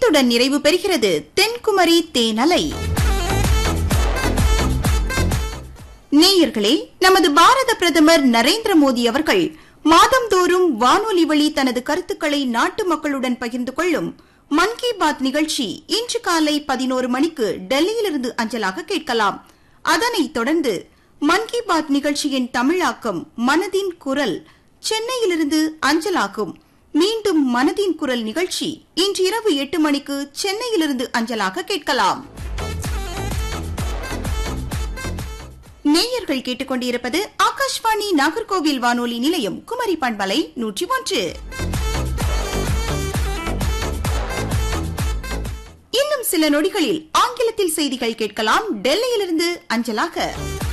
இத்துடன் நிறைவு பெறுகிறது தென்குமரி தேனலை நேயர்களே நமது பாரத பிரதமர் நரேந்திர மோடி அவர்கள் மாதந்தோறும் வானொலி வழி தனது கருத்துக்களை நாட்டு மக்களுடன் பகிர்ந்து கொள்ளும் மன் கி பாத் நிகழ்ச்சி இன்று காலை பதினோரு மணிக்கு டெல்லியிலிருந்து அஞ்சலாக கேட்கலாம் அதனைத் தொடர்ந்து மன் கி பாத் நிகழ்ச்சியின் தமிழாக்கம் மனதின் குரல் சென்னையிலிருந்து அஞ்சலாகும் மீண்டும் மனதின் குரல் நிகழ்ச்சி இன்று இரவு எட்டு மணிக்கு சென்னையிலிருந்து அஞ்சலாக கேட்கலாம் நேயர்கள் கேட்டுக்கொண்டிருப்பது ஆகாஷ்வாணி நாகர்கோவில் வானொலி நிலையம் குமரி பண்பலை நூற்றி ஒன்று இன்னும் சில நொடிகளில் ஆங்கிலத்தில் செய்திகள் கேட்கலாம் டெல்லியிலிருந்து அஞ்சலாக